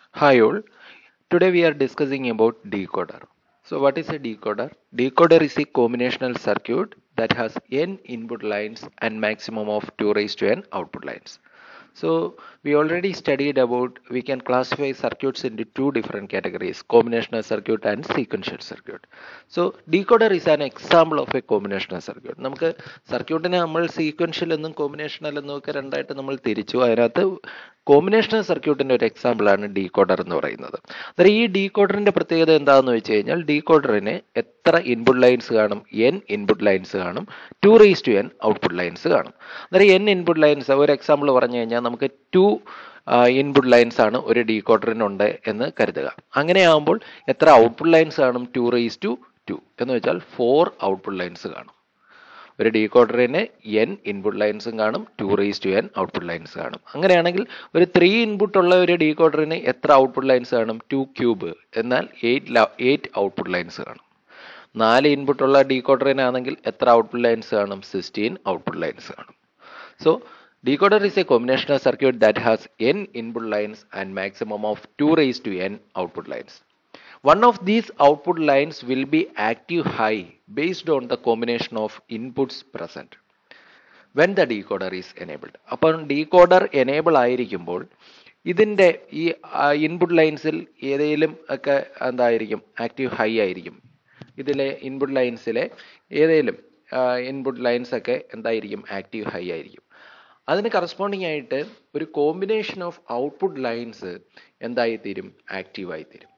Hi all. Today we are discussing about decoder. So what is a decoder? Decoder is a combinational circuit that has n input lines and maximum of 2 raised to n output lines. So we already studied about we can classify circuits into two different categories combinational circuit and sequential circuit. So decoder is an example of a combinational circuit. നമുക്ക് സർക്യൂട്ടിനെ നമ്മൾ sequential എന്നും combinational എന്നും ഒക്കെ രണ്ടായിട്ട് നമ്മൾ തിരിച്ചു അതിനകത്ത് കോമ്പിനേഷണൽ സർക്യൂട്ടിന്റെ ഒരു എക്സാമ്പിൾ ആണ് ഡീകോഡർ എന്ന് പറയുന്നത് അന്നേരം ഈ ഡീകോഡറിന്റെ പ്രത്യേകത എന്താണെന്ന് വെച്ച് കഴിഞ്ഞാൽ ഡീകോഡറിന് എത്ര ഇൻപുട്ട് ലൈൻസ് കാണും എൻ ഇൻപുട്ട് ലൈൻസ് കാണും two raise to n output lines കാണും അന്നേരം എൻ ഇൻപുട്ട് ലൈൻസ് ഒരു എക്സാമ്പിൾ പറഞ്ഞു കഴിഞ്ഞാൽ നമുക്ക് ടു ഇൻപുട്ട് ലൈൻസ് ആണ് ഒരു ഡീകോഡറിനുണ്ട് എന്ന് കരുതുക അങ്ങനെയാകുമ്പോൾ എത്ര ഔട്ട്പുട്ട് ലൈൻസ് കാണും ടു റേസ് ടു ടു എന്ന് വെച്ചാൽ ഫോർ ഔട്ട്പുട്ട് ലൈൻസ് കാണും ഒരു ഡീകോഡറിന് എൻ ഇൻപുട്ട് ലൈൻസും കാണും two raise to n output lines കാണും അങ്ങനെയാണെങ്കിൽ ഒരു ത്രീ ഇൻപുട്ട് ഉള്ള ഒരു ഡീകോഡറിന് എത്ര ഔട്ട്പുട്ട് ലൈൻസ് കാണും ടു ക്യൂബ് എന്നാൽ എയ്റ്റ് എയ്റ്റ് ഔട്ട്പുട്ട് ലൈൻസ് കാണും നാല് ഇൻപുട്ട് ഉള്ള ഡീകോഡറിനാണെങ്കിൽ എത്ര ഔട്ട്പുട്ട് ലൈൻസ് കാണും സിക്സ്റ്റീൻ ഔട്ട്പുട്ട് ലൈൻസ് കാണും so decoder is a combinational circuit that has n input lines and maximum of 2 raised to n output lines. One of these output lines will be active high based on the combination of inputs present when the decoder is enabled. അപ്പം decoder enable ആയിരിക്കുമ്പോൾ ഇതിൻ്റെ ഈ input ലൈൻസിൽ ഏതെങ്കിലും ഒക്കെ എന്തായിരിക്കും active high ആയിരിക്കും ഇതിലെ input ലൈൻസിലെ ഏതെങ്കിലും ഇൻപുട്ട് ലൈൻസ് ഒക്കെ എന്തായിരിക്കും ആക്റ്റീവ് ഹൈ ആയിരിക്കും അതിന് കറസ്പോണ്ടിങ് ആയിട്ട് ഒരു കോമ്പിനേഷൻ ഓഫ് ഔട്ട്പുട്ട് ലൈൻസ് എന്തായി തീരും ആക്റ്റീവ് ആയി തീരും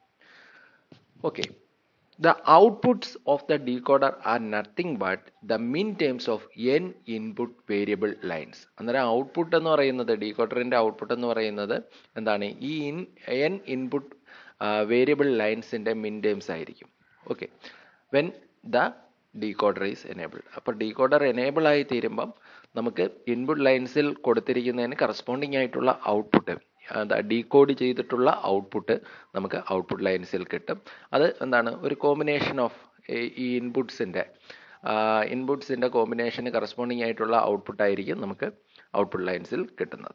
okay the outputs of the decoder are nothing but the min terms of n input variable lines അന്നേരം ഔട്ട്പുട്ട് എന്ന് പറയുന്നത് ഡീകോഡറിൻ്റെ ഔട്ട്പുട്ട് എന്ന് പറയുന്നത് എന്താണ് ഈ ഇൻ എൻ ഇൻപുട്ട് വേരിയബിൾ ലൈൻസിൻ്റെ മിൻ ടേംസ് ആയിരിക്കും okay when the decoder is enabled അപ്പോൾ ഡീകോഡർ എനേബിൾ ആയി തീരുമ്പം നമുക്ക് ഇൻപുട്ട് ലൈൻസിൽ കൊടുത്തിരിക്കുന്നതിന് കറസ്പോണ്ടിങ് ആയിട്ടുള്ള ഔട്ട്പുട്ട് ഡീകോഡ് ചെയ്തിട്ടുള്ള ഔട്ട്പുട്ട് നമുക്ക് ഔട്ട്പുട്ട് ലൈൻസിൽ കിട്ടും അത് എന്താണ് ഒരു കോമ്പിനേഷൻ ഓഫ് ഈ ഇൻപുട്സിൻ്റെ ഇൻപുട്സിൻ്റെ കോമ്പിനേഷന് കറസ്പോണ്ടിങ് ആയിട്ടുള്ള ഔട്ട്പുട്ട് ആയിരിക്കും നമുക്ക് ഔട്ട്പുട്ട് ലൈൻസിൽ കിട്ടുന്നത്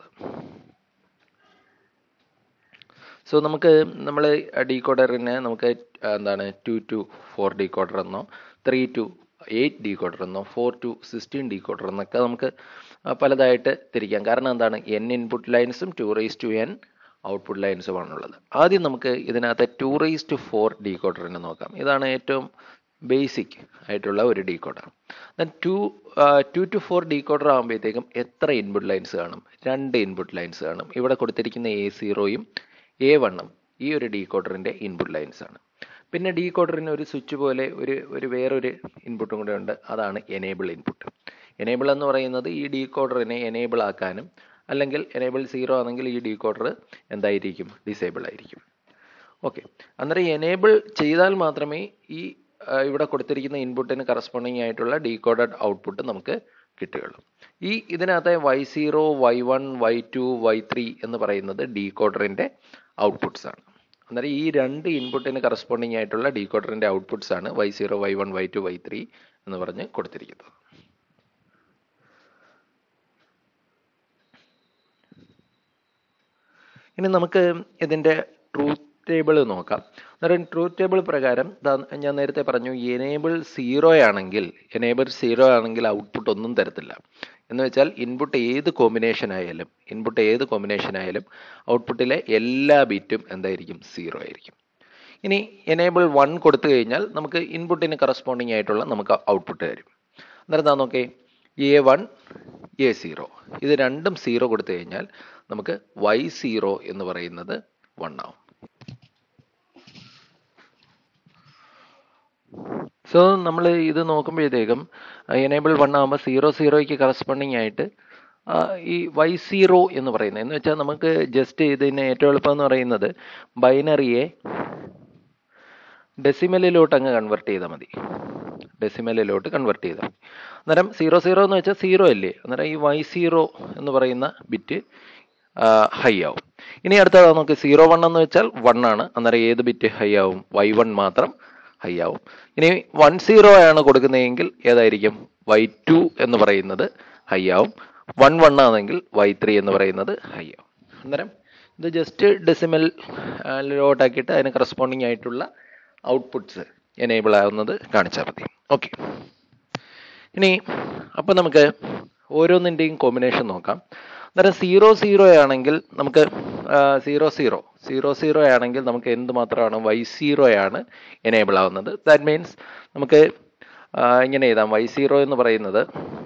സോ നമുക്ക് നമ്മൾ ഡീകോഡറിന് നമുക്ക് എന്താണ് ടു ടു ഫോർ ഡീകോഡർ എന്നോ ത്രീ ടു എയ്റ്റ് ഡീകോഡർ എന്നോ ഫോർ ടു സിക്സ്റ്റീൻ ഡീകോഡർ എന്നൊക്കെ നമുക്ക് പലതായിട്ട് തിരിക്കാം കാരണം എന്താണ് എൻ ഇൻപുട്ട് ലൈൻസും two raise to n output ലൈൻസുമാണുള്ളത് ആദ്യം നമുക്ക് ഇതിനകത്ത് ടു റേസ് ടു ഫോർ ഡീകോഡറിനെ നോക്കാം ഇതാണ് ഏറ്റവും ബേസിക് ആയിട്ടുള്ള ഒരു decoder then two two to four decoder ആകുമ്പോഴത്തേക്കും എത്ര ഇൻപുട്ട് ലൈൻസ് കാണും രണ്ട് ഇൻപുട്ട് ലൈൻസ് കാണും ഇവിടെ കൊടുത്തിരിക്കുന്ന എ സീറോയും എ വണ്ണും ഈ ഒരു ഡീകോഡറിൻ്റെ ഇൻപുട്ട് ലൈൻസ് ആണ് പിന്നെ ഡീകോഡറിന് ഒരു സ്വിച്ച് പോലെ ഒരു ഒരു വേറൊരു ഇൻപുട്ടും കൂടെ ഉണ്ട് അതാണ് എനേബിൾ ഇൻപുട്ട് എനേബിൾ എന്ന് പറയുന്നത് ഈ ഡീകോഡറിനെ എനേബിൾ ആക്കാനും അല്ലെങ്കിൽ എനേബിൾ സീറോ ആണെങ്കിൽ ഈ ഡീകോഡർ എന്തായിരിക്കും ഡിസേബിൾ ആയിരിക്കും ഓക്കെ അന്നേരം എനേബിൾ ചെയ്താൽ മാത്രമേ ഈ ഇവിടെ കൊടുത്തിരിക്കുന്ന ഇൻപുട്ടിന് കറസ്പോണ്ടിങ് ആയിട്ടുള്ള ഡീകോഡഡ് ഔട്ട്പുട്ട് നമുക്ക് കിട്ടുകയുള്ളൂ ഈ ഇതിനകത്തെ Y zero Y one Y two Y three എന്ന് പറയുന്നത് ഡീകോഡറിൻ്റെ ഔട്ട്പുട്ട്സ് ആണ് അന്നേരം ഈ രണ്ട് ഇൻപുട്ടിന് കറസ്പോണ്ടിങ് ആയിട്ടുള്ള ഡീകോഡറിൻ്റെ ഔട്ട്പുട്ട്സ് ആണ് Y zero Y one Y two Y three എന്ന് പറഞ്ഞ് കൊടുത്തിരിക്കുന്നത് ഇനി നമുക്ക് ഇതിൻ്റെ ട്രൂത്ത് ടേബിൾ നോക്കാം അന്നേരം ട്രൂത്ത് ടേബിൾ പ്രകാരം ഞാൻ നേരത്തെ പറഞ്ഞു എനേബിൾ സീറോ ആണെങ്കിൽ എനേബിൾ സീറോ ആണെങ്കിൽ ഔട്ട്പുട്ട് ഒന്നും തരത്തില്ല എന്ന് വെച്ചാൽ ഇൻപുട്ട് ഏത് കോമ്പിനേഷൻ ആയാലും ഇൻപുട്ട് ഏത് കോമ്പിനേഷൻ ആയാലും ഔട്ട്പുട്ടിലെ എല്ലാ ബിറ്റും എന്തായിരിക്കും സീറോ ആയിരിക്കും ഇനി എനേബിൾ വൺ കൊടുത്തു കഴിഞ്ഞാൽ നമുക്ക് ഇൻപുട്ടിന് കറസ്പോണ്ടിങ് ആയിട്ടുള്ള നമുക്ക് ഔട്ട്പുട്ട് തരും അന്നേരം എന്താ നോക്കേ എ വൺ എ സീറോ ഇത് രണ്ടും സീറോ കൊടുത്തു കഴിഞ്ഞാൽ നമുക്ക് വൈ സീറോ എന്ന് പറയുന്നത് വൺ ആവും സോ നമ്മൾ ഇത് നോക്കുമ്പോഴത്തേക്കും എനേബിൾ വൺ ആകുമ്പോൾ സീറോ സീറോയ്ക്ക് കറസ്പോണ്ടിങ് ആയിട്ട് ഈ വൈ സീറോ എന്ന് പറയുന്നത് എന്ന് വെച്ചാൽ നമുക്ക് ജസ്റ്റ് ഇതിന് ഏറ്റവും എളുപ്പം എന്ന് പറയുന്നത് ബൈനറിയെ ഡെസിമലിലോട്ട് അങ്ങ് കൺവെർട്ട് ചെയ്താൽ മതി ഡെസിമലിലോട്ട് കൺവെർട്ട് ചെയ്താൽ മതി അന്നേരം സീറോ സീറോ എന്ന് വെച്ചാൽ സീറോ അല്ലേ അന്നേരം ഈ വൈ സീറോ എന്ന് പറയുന്ന ബിറ്റ് ഹൈ ആവും ഇനി അടുത്തത് നമുക്ക് സീറോ വൺ എന്ന് വെച്ചാൽ വൺ ആണ് അന്നേരം ഏത് ബിറ്റ് ഹൈ ആവും വൈ വൺ മാത്രം ഹൈ ആവും ഇനി വൺ സീറോ ആണ് കൊടുക്കുന്നതെങ്കിൽ ഏതായിരിക്കും വൈ ടു എന്ന് പറയുന്നത് ഹൈ ആവും വൺ വൺ ആണെങ്കിൽ വൈ ത്രീ എന്ന് പറയുന്നത് ഹൈ ആവും അന്നേരം ഇത് ജസ്റ്റ് ഡെസിമൽ ലോട്ടാക്കിയിട്ട് അതിന് കറസ്പോണ്ടിങ് ആയിട്ടുള്ള ഔട്ട്പുട്ട്സ് എനേബിൾ ആവുന്നത് കാണിച്ചാൽ മതി ഓക്കെ ഇനി അപ്പോൾ നമുക്ക് ഓരോന്നിൻ്റെയും കോമ്പിനേഷൻ നോക്കാം അന്നേരം സീറോ സീറോ ആണെങ്കിൽ നമുക്ക് സീറോ സീറോ സീറോ സീറോ ആണെങ്കിൽ നമുക്ക് എന്ത് മാത്രമാണ് വൈ സീറോ ആണ് എനേബിൾ ആവുന്നത് ദാറ്റ് മീൻസ് നമുക്ക് ആ, ഇങ്ങനെ എഴുതാം വൈ സീറോ എന്ന് പറയുന്നത്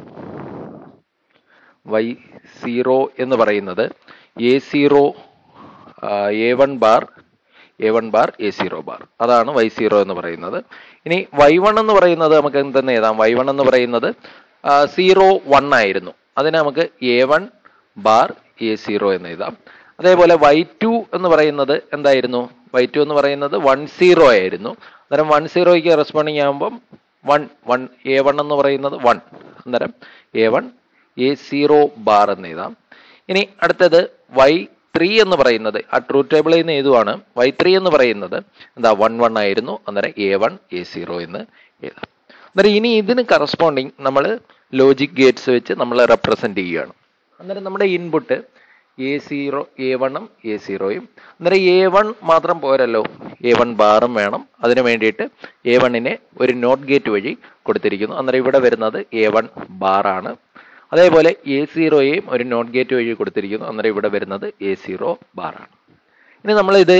വൈ സീറോ എന്ന് പറയുന്നത് A zero A one bar A one bar A zero bar അതാണ് വൈ സീറോ എന്ന് പറയുന്നത് ഇനി വൈ വൺ എന്ന് പറയുന്നത് നമുക്ക് എന്തെന്ന് എഴുതാം വൈ വൺ എന്ന് പറയുന്നത് സീറോ വൺ ആയിരുന്നു അതിനെ നമുക്ക് A one bar A zero എന്ന് എഴുതാം അതേപോലെ വൈ ടു എന്ന് പറയുന്നത് എന്തായിരുന്നു വൈ ടു എന്ന് പറയുന്നത് വൺ സീറോ ആയിരുന്നു അന്നേരം വൺ സീറോയ്ക്ക് റെസ്പോണ്ടിങ് ആകുമ്പം വൺ വൺ എ വൺ എന്ന് പറയുന്നത് വൺ അന്നേരം A one A zero bar എന്ന് എഴുതാം ഇനി അടുത്തത് വൈ ത്രീ എന്ന് പറയുന്നത് ആ ട്രൂത്ത് ടേബിളിൽ നിന്ന് എഴുതുവാണ് വൈ ത്രീ എന്ന് പറയുന്നത് എന്താ വൺ വൺ ആയിരുന്നു അന്നേരം എ വൺ എ സീറോ എന്ന് എഴുതാം അന്നേരം ഇനി ഇതിന് കറസ്പോണ്ടിങ് നമ്മൾ ലോജിക് ഗേറ്റ്സ് വെച്ച് നമ്മൾ റെപ്രസെന്റ് ചെയ്യുകയാണ് അന്നേരം നമ്മുടെ ഇൻപുട്ട് എ സീറോ എ വണ്ണും എ സീറോയും അന്നേരം എ വൺ മാത്രം പോരല്ലോ എ വൺ ബാറും വേണം അതിന് വേണ്ടിയിട്ട് എ വണ്ണിനെ ഒരു നോട്ട് ഗേറ്റ് വഴി കൊടുത്തിരിക്കുന്നു അന്നേരം ഇവിടെ വരുന്നത് എ വൺ ബാറാണ് അതേപോലെ എ സീറോയെയും ഒരു നോട്ട് ഗേറ്റ് വഴി കൊടുത്തിരിക്കുന്നു അന്നേരം ഇവിടെ വരുന്നത് എ സീറോ ബാറാണ് ഇനി നമ്മളിത്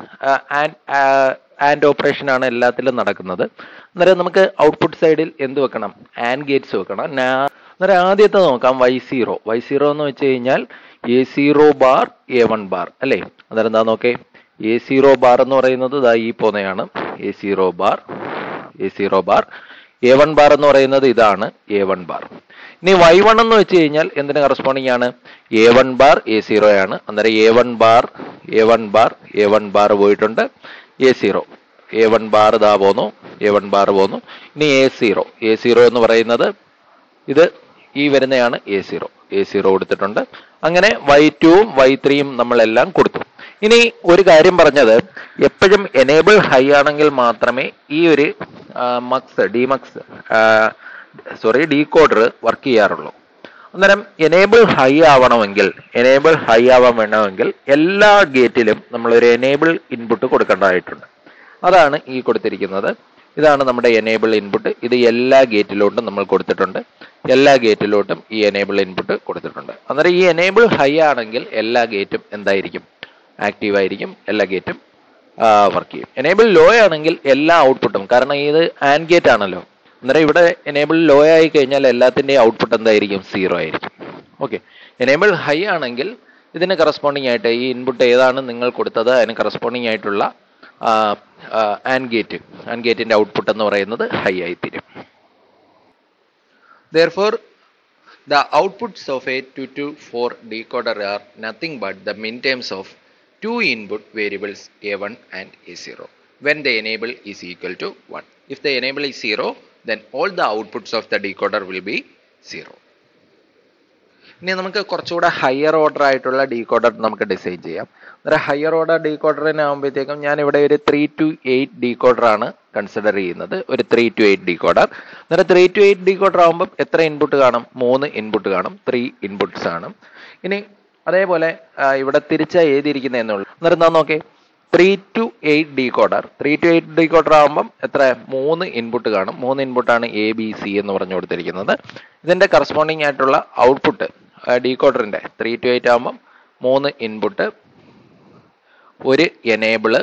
ആൻഡ് ഓപ്പറേഷൻ ആണ് എല്ലാത്തിലും നടക്കുന്നത് അന്നേരം നമുക്ക് ഔട്ട്പുട്ട് സൈഡിൽ എന്ത് വെക്കണം ആൻഡ് ഗേറ്റ്സ് വെക്കണം നാ അന്നേരം ആദ്യത്തെ നോക്കാം വൈ സീറോ വൈ സീറോ എന്ന് വെച്ച് കഴിഞ്ഞാൽ A zero bar A one bar അല്ലേ അന്നേരം എന്താ നോക്കേ എ സീറോ ബാർ എന്ന് പറയുന്നത് ഇതാ ഈ പോന്നെയാണ് A zero bar A zero bar A one bar എന്ന് പറയുന്നത് ഇതാണ് എ വൺ ബാർ ഇനി വൈ വൺ എന്ന് വെച്ച് കഴിഞ്ഞാൽ എന്തിന് കറസ്പോണ്ടിങ് ആണ് A one bar A zero ആണ് അന്നേരം A one bar A one bar A one bar പോയിട്ടുണ്ട് A zero A one bar ഇതാ പോന്നു എ വൺ ബാർ പോന്നു ഇനി എ സീറോ എ സീറോ എന്ന് പറയുന്നത് ഇത് ഈ വരുന്നതാണ് എ സീറോ എ സീറോ കൊടുത്തിട്ടുണ്ട് അങ്ങനെ വൈ ടുവും വൈ ത്രീയും നമ്മളെല്ലാം കൊടുത്തു ഇനി ഒരു കാര്യം പറഞ്ഞത് എപ്പോഴും എനേബിൾ ഹൈ ആണെങ്കിൽ മാത്രമേ ഈ ഒരു mux demux sorry decoder work ചെയ്യാറുള്ളൂ അന്നേരം എനേബിൾ ഹൈ ആവണമെങ്കിൽ എനേബിൾ ഹൈ ആവാൻ വേണമെങ്കിൽ എല്ലാ ഗേറ്റിലും നമ്മൾ ഒരു എനേബിൾ ഇൻപുട്ട് കൊടുക്കേണ്ടതായിട്ടുണ്ട് അതാണ് ഈ കൊടുത്തിരിക്കുന്നത് ഇതാണ് നമ്മുടെ എനേബിൾ ഇൻപുട്ട് ഇത് എല്ലാ ഗേറ്റിലോട്ടും നമ്മൾ കൊടുത്തിട്ടുണ്ട് എല്ലാ ഗേറ്റിലോട്ടും ഈ എനേബിൾ ഇൻപുട്ട് കൊടുത്തിട്ടുണ്ട് അന്നേരം ഈ എനേബിൾ ഹൈ ആണെങ്കിൽ എല്ലാ ഗേറ്റും എന്തായിരിക്കും ആക്റ്റീവ് ആയിരിക്കും എല്ലാ ഗേറ്റും വർക്ക് ചെയ്യും എനേബിൾ ലോ ആണെങ്കിൽ എല്ലാ ഔട്ട്പുട്ടും കാരണം ഇത് ആൻഡ് ഗേറ്റ് ആണല്ലോ അന്നേരം ഇവിടെ എനേബിൾ ലോ ആയി കഴിഞ്ഞാൽ എല്ലാത്തിൻ്റെയും ഔട്ട്പുട്ട് എന്തായിരിക്കും സീറോ ആയിരിക്കും ഓക്കെ എനേബിൾ ഹൈ ആണെങ്കിൽ ഇതിന് കറസ്പോണ്ടിങ് ആയിട്ട് ഈ ഇൻപുട്ട് ഏതാണ് നിങ്ങൾ കൊടുത്തത് അതിന് കറസ്പോണ്ടിങ് ആയിട്ടുള്ള ആൻഡ് ഗേറ്റ് ആൻഡ് ഗേറ്റിന്റെ ഔട്ട്പുട്ട് എന്ന് പറയുന്നത് ഹൈ ആയി തീരും Therefore, the outputs of a 2 to 4 decoder are nothing but the min terms of two input variables A1 and A0 when the enable is equal to 1. If the enable is 0, then all the outputs of the decoder will be 0. ഇനി നമുക്ക് കുറച്ചുകൂടെ higher order ആയിട്ടുള്ള decoder നമുക്ക് design ചെയ്യാം അന്നേരം higher order ഡീകോഡറിന് ആകുമ്പോഴത്തേക്കും ഞാൻ ഇവിടെ ഒരു ത്രീ ടു എയ്റ്റ് ഡീകോഡർ ആണ് കൺസിഡർ ചെയ്യുന്നത് ഒരു ത്രീ ടു എയ്റ്റ് ഡീകോഡർ അന്നേരം ത്രീ ടു എയ്റ്റ് ഡീകോഡർ ആകുമ്പോൾ എത്ര ഇൻപുട്ട് കാണും മൂന്ന് ഇൻപുട്ട് കാണും ത്രീ ഇൻപുട്ട്സ് ആണ് ഇനി അതേപോലെ ആ, ഇവിടെ തിരിച്ച എഴുതിയിരിക്കുന്നതെന്നുള്ളൂ അന്നേരം എന്താ നോക്കേ three to eight decoder three to eight decoder ആകുമ്പം എത്ര മൂന്ന് ഇൻപുട്ട് കാണും മൂന്ന് ഇൻപുട്ടാണ് എ ബി സി എന്ന് പറഞ്ഞു കൊടുത്തിരിക്കുന്നത് ഇതിന്റെ കറസ്പോണ്ടിങ് ആയിട്ടുള്ള ഔട്ട്പുട്ട് ഡീകോഡറിന്റെ ത്രീ ടു എയ്റ്റ് ആകുമ്പം മൂന്ന് ഇൻപുട്ട് ഒരു എനേബിള്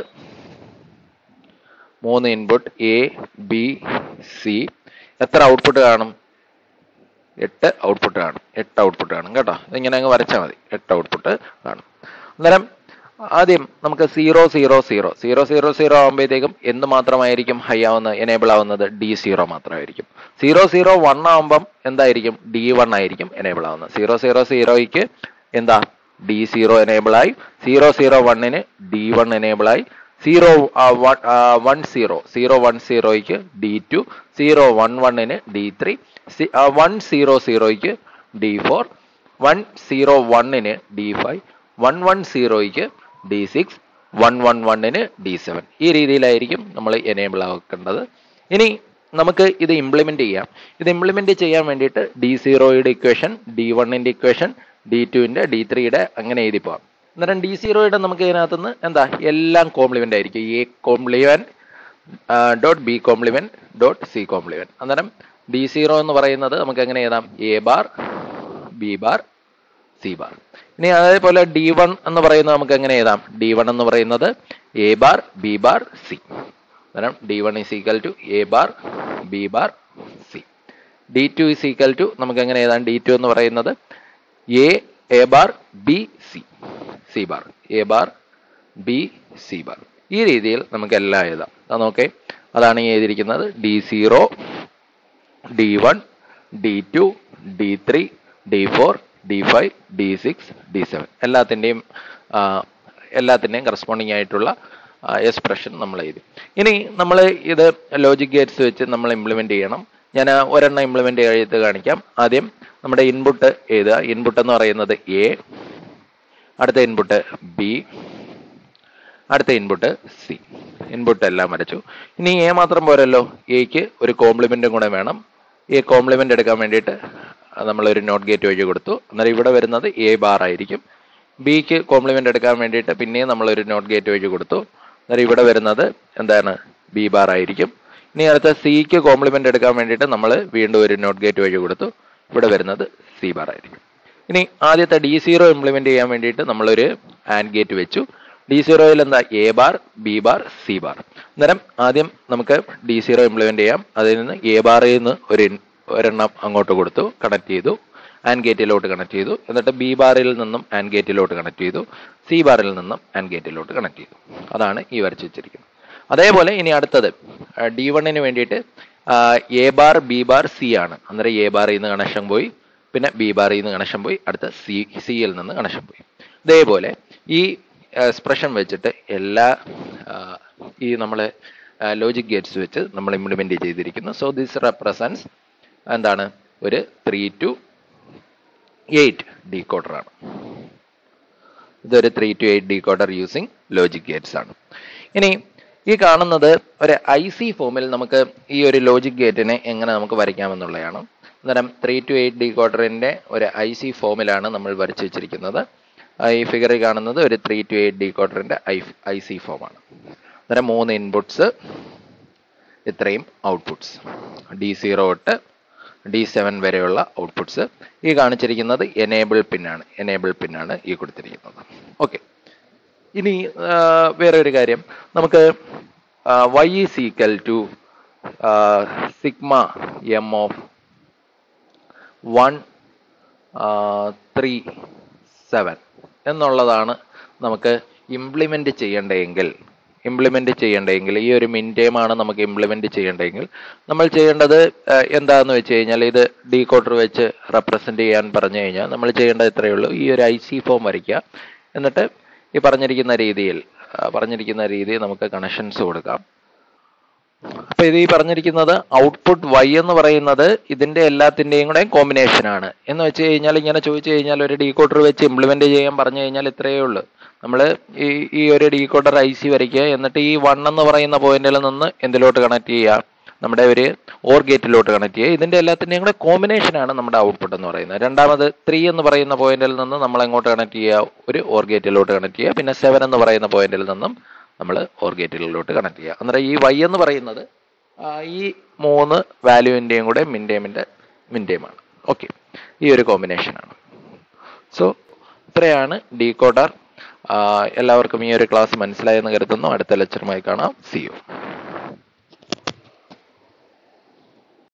മൂന്ന് ഇൻപുട്ട് എ ബി സി എത്ര ഔട്ട്പുട്ട് കാണും എട്ട് ഔട്ട്പുട്ട് കാണും എട്ട് ഔട്ട്പുട്ട് കാണും കേട്ടോ ഇതിങ്ങനെ അങ്ങ് വരച്ചാൽ മതി എട്ട് ഔട്ട്പുട്ട് കാണും അന്നേരം ആദ്യം നമുക്ക് zero zero zero zero zero zero ആകുമ്പോഴത്തേക്കും എന്ത് മാത്രമായിരിക്കും ഹൈ ആവുന്നത് എനേബിൾ ആവുന്നത് ഡി സീറോ മാത്രമായിരിക്കും സീറോ സീറോ വൺ ആകുമ്പം എന്തായിരിക്കും ഡി വൺ ആയിരിക്കും എനേബിൾ ആവുന്നത് സീറോ സീറോ സീറോയ്ക്ക് എന്താ ഡി സീറോ എനേബിൾ ആയി സീറോ സീറോ വണ്ണിന് ഡി വൺ എനേബിൾ ആയി zero one zero zero one സീറോയ്ക്ക് ഡി ടു സീറോ വൺ വണ്ണിന് ഡി ത്രീ വൺ സീറോ സീറോയ്ക്ക് ഡി ഫോർ വൺ സീറോ വണ്ണിന് ഡി ഫൈവ് വൺ വൺ സീറോയ്ക്ക് ഡി സിക്സ് വൺ വൺ വണ്ണിന് D seven ഈ രീതിയിലായിരിക്കും നമ്മൾ എനേബിൾ ആക്കേണ്ടത് ഇനി നമുക്ക് ഇത് ഇംപ്ലിമെന്റ് ചെയ്യാം ഇത് ഇംപ്ലിമെന്റ് ചെയ്യാൻ വേണ്ടിയിട്ട് ഡി സീറോയുടെ ഇക്വേഷൻ ഡി വണ്ണിന്റെ ഇക്വേഷൻ ഡി ടുവിന്റെ ഡി ത്രീയുടെ അങ്ങനെ എഴുതി പോവാം അന്നേരം ഡി സീറോയുടെ നമുക്ക് ഇതിനകത്തുനിന്ന് എന്താ എല്ലാം കോംപ്ലിമെന്റ് ആയിരിക്കും A complement dot B complement dot C complement അന്നേരം ഡി സീറോ എന്ന് പറയുന്നത് നമുക്ക് എങ്ങനെ എഴുതാം A bar B bar C bar ഇനി അതേപോലെ ഡി വൺ എന്ന് പറയുന്നത് നമുക്ക് എങ്ങനെ എഴുതാം ഡി വൺ എന്ന് പറയുന്നത് A bar B bar C അന്നേരം D one is equal to A bar B bar C D two is equal to നമുക്ക് എങ്ങനെ എഴുതാം ഡി ടു എന്ന് പറയുന്നത് A A bar B C C bar A bar B C bar ഈ രീതിയിൽ നമുക്ക് എല്ലാം എഴുതാം അത് നോക്കേ അതാണ് ഈ എഴുതിയിരിക്കുന്നത് D zero D one D two D three D four D five D six D seven എല്ലാത്തിൻ്റെയും എല്ലാത്തിൻ്റെയും കറസ്പോണ്ടിങ് ആയിട്ടുള്ള എക്സ്പ്രഷൻ നമ്മൾ എഴുതി ഇനി നമ്മൾ ഇത് ലോജിക് ഗേറ്റ്സ് വെച്ച് നമ്മൾ ഇംപ്ലിമെന്റ് ചെയ്യണം ഞാൻ ഒരെണ്ണം ഇംപ്ലിമെന്റ് ചെയ്ത് കാണിക്കാം ആദ്യം നമ്മുടെ ഇൻപുട്ട് എഴുതുക ഇൻപുട്ട് എന്ന് പറയുന്നത് എ അടുത്ത ഇൻപുട്ട് ബി അടുത്ത ഇൻപുട്ട് സി ഇൻപുട്ട് എല്ലാം വരച്ചു ഇനി എ മാത്രം പോരല്ലോ എക്ക് ഒരു കോംപ്ലിമെന്റും കൂടെ വേണം എ കോംപ്ലിമെന്റ് എടുക്കാൻ വേണ്ടിയിട്ട് നമ്മൾ ഒരു നോട്ട് ഗേറ്റ് വഴി കൊടുത്തു അന്നേരം ഇവിടെ വരുന്നത് എ ബാർ ആയിരിക്കും ബിക്ക് കോംപ്ലിമെന്റ് എടുക്കാൻ വേണ്ടിയിട്ട് പിന്നെയും നമ്മൾ ഒരു നോട്ട് ഗേറ്റ് വഴി കൊടുത്തു അന്നേരം ഇവിടെ വരുന്നത് എന്താണ് ബി ബാർ ആയിരിക്കും ഇനി അടുത്ത സിക്ക് കോംപ്ലിമെന്റ് എടുക്കാൻ വേണ്ടിയിട്ട് നമ്മൾ വീണ്ടും ഒരു നോട്ട് ഗേറ്റ് വഴി കൊടുത്തു ഇവിടെ വരുന്നത് സി ബാർ ആയിരിക്കും ഇനി ആദ്യത്തെ ഡി സീറോ ഇംപ്ലിമെന്റ് ചെയ്യാൻ വേണ്ടിയിട്ട് നമ്മളൊരു ആൻഡ് ഗേറ്റ് വെച്ചു ഡി സീറോയിൽ എന്താ A bar B bar C bar അന്നേരം ആദ്യം നമുക്ക് ഡി സീറോ ഇംപ്ലിമെന്റ് ചെയ്യാം അതിൽ നിന്ന് എ ബാറിൽ നിന്ന് ഒരു ഒരെണ്ണം അങ്ങോട്ട് കൊടുത്തു കണക്ട് ചെയ്തു ആൻഡ് ഗേറ്റിലോട്ട് കണക്ട് ചെയ്തു എന്നിട്ട് ബി ബാറിൽ നിന്നും ആൻഡ് ഗേറ്റിലോട്ട് കണക്ട് ചെയ്തു സി ബാറിൽ നിന്നും ആൻഡ് ഗേറ്റിലോട്ട് കണക്ട് ചെയ്തു അതാണ് ഈ വരച്ചു വെച്ചിരിക്കുന്നത് അതേപോലെ ഇനി അടുത്തത് ഡി വണ്ണിന് വേണ്ടിയിട്ട് A bar B bar C ആണ് അന്നേരം എ ബാറിൽ നിന്ന് കണക്ഷൻ പോയി പിന്നെ ബി ബാറിൽ നിന്ന് കണക്ഷൻ പോയി അടുത്ത സി സിയിൽ നിന്ന് കണക്ഷൻ പോയി ഇതേപോലെ ഈ എക്സ്പ്രഷൻ വെച്ചിട്ട് എല്ലാ ഈ നമ്മൾ ലോജിക് ഗേറ്റ്സ് വെച്ച് നമ്മൾ ഇംപ്ലിമെന്റ് ചെയ്തിരിക്കുന്നു സോ ദിസ് റെപ്രസെൻസ് എന്താണ് ഒരു ത്രീ ടു എയ്റ്റ് ഡീകോഡറാണ് ഇതൊരു three to eight decoder using logic gates ആണ് ഇനി ഈ കാണുന്നത് ഒരു ഐ സി ഫോമിൽ നമുക്ക് ഈ ഒരു ലോജിക് ഗേറ്റിനെ എങ്ങനെ നമുക്ക് വരയ്ക്കാമെന്നുള്ളതാണ് അന്നേരം ത്രീ ടു എയ്റ്റ് ഡീകോഡറിന്റെ ഒരു ഐ സി ഫോമിലാണ് നമ്മൾ വരച്ചു വെച്ചിരിക്കുന്നത് ഈ ഫിഗറിൽ കാണുന്നത് ഒരു ത്രീ ടു എയ്റ്റ് ഡീകോഡറിന്റെ ഐ ഐ സി ഫോമാണ് അന്നേരം മൂന്ന് ഇൻപുട്സ് ഇത്രയും ഔട്ട്പുട്ട്സ് ഡി സീറോ തൊട്ട് ഡി സെവൻ വരെയുള്ള ഔട്ട്പുട്ട്സ് ഈ കാണിച്ചിരിക്കുന്നത് എനേബിൾ പിന്നാണ് എനേബിൾ പിന്നാണ് ഈ കൊടുത്തിരിക്കുന്നത് ഓക്കെ ഇനി വേറെ ഒരു കാര്യം നമുക്ക് Y is equal to sigma m of one three seven എന്നുള്ളതാണ് നമുക്ക് ഇംപ്ലിമെന്റ് ചെയ്യേണ്ടതെങ്കിൽ ഇംപ്ലിമെന്റ് ചെയ്യേണ്ടതെങ്കിൽ ഈ ഒരു മിൻറ്റേമാണ് നമുക്ക് ഇംപ്ലിമെന്റ് ചെയ്യേണ്ടതെങ്കിൽ നമ്മൾ ചെയ്യേണ്ടത് എന്താണെന്ന് വെച്ച് കഴിഞ്ഞാൽ ഇത് ഡീ കോഡർ വെച്ച് റെപ്രസെന്റ് ചെയ്യാൻ പറഞ്ഞു കഴിഞ്ഞാൽ നമ്മൾ ചെയ്യേണ്ടത് ഇത്രയേ ഉള്ളൂ ഈ ഒരു ഐ സി ഫോം വരയ്ക്കുക എന്നിട്ട് ഈ പറഞ്ഞിരിക്കുന്ന രീതിയിൽ പറഞ്ഞിരിക്കുന്ന രീതിയിൽ നമുക്ക് കണക്ഷൻസ് കൊടുക്കാം അപ്പൊ ഇത് ഈ പറഞ്ഞിരിക്കുന്നത് ഔട്ട്പുട്ട് വൈ എന്ന് പറയുന്നത് ഇതിന്റെ എല്ലാത്തിന്റെയും കൂടെ കോമ്പിനേഷൻ ആണ് എന്ന് വെച്ച് കഴിഞ്ഞാൽ ഇങ്ങനെ ചോദിച്ചു കഴിഞ്ഞാൽ ഒരു ഡീകോഡർ വെച്ച് ഇംപ്ലിമെന്റ് ചെയ്യാൻ പറഞ്ഞു കഴിഞ്ഞാൽ ഇത്രയേ ഉള്ളൂ നമ്മൾ ഈ ഈ ഒരു ഡീകോഡർ ഐ സി വരയ്ക്കുക എന്നിട്ട് ഈ വൺ എന്ന് പറയുന്ന പോയിന്റിൽ നിന്ന് എന്തിലോട്ട് കണക്ട് ചെയ്യുക നമ്മുടെ ഒരു ഓർ ഗേറ്റിലോട്ട് കണക്ട് ചെയ്യുക ഇതിന്റെ എല്ലാത്തിന്റെയും കൂടെ കോമ്പിനേഷൻ ആണ് നമ്മുടെ ഔട്ട്പുട്ട് എന്ന് പറയുന്നത് രണ്ടാമത് ത്രീ എന്ന് പറയുന്ന പോയിന്റിൽ നിന്ന് നമ്മൾ എങ്ങോട്ട് കണക്ട് ചെയ്യുക ഒരു ഓർ ഗേറ്റിലോട്ട് കണക്ട് ചെയ്യുക പിന്നെ സെവൻ എന്ന് പറയുന്ന പോയിന്റിൽ നിന്നും നമ്മൾ ഓർ ഗേറ്റുകളിലോട്ട് കണക്ട് ചെയ്യുക അന്നേരം ഈ വൈ എന്ന് പറയുന്നത് ഈ മൂന്ന് വാല്യൂവിൻ്റെയും കൂടെ മിൻറ്റേമിൻ്റെ മിൻറ്റേമാണ് ഓക്കെ ഈ ഒരു കോമ്പിനേഷനാണ് സോ ഇത്രയാണ് ഡീകോഡർ എല്ലാവർക്കും ഈ ഒരു ക്ലാസ് മനസ്സിലായെന്ന് കരുതുന്നു അടുത്ത ലെക്ചറുമായി കാണാം സി യു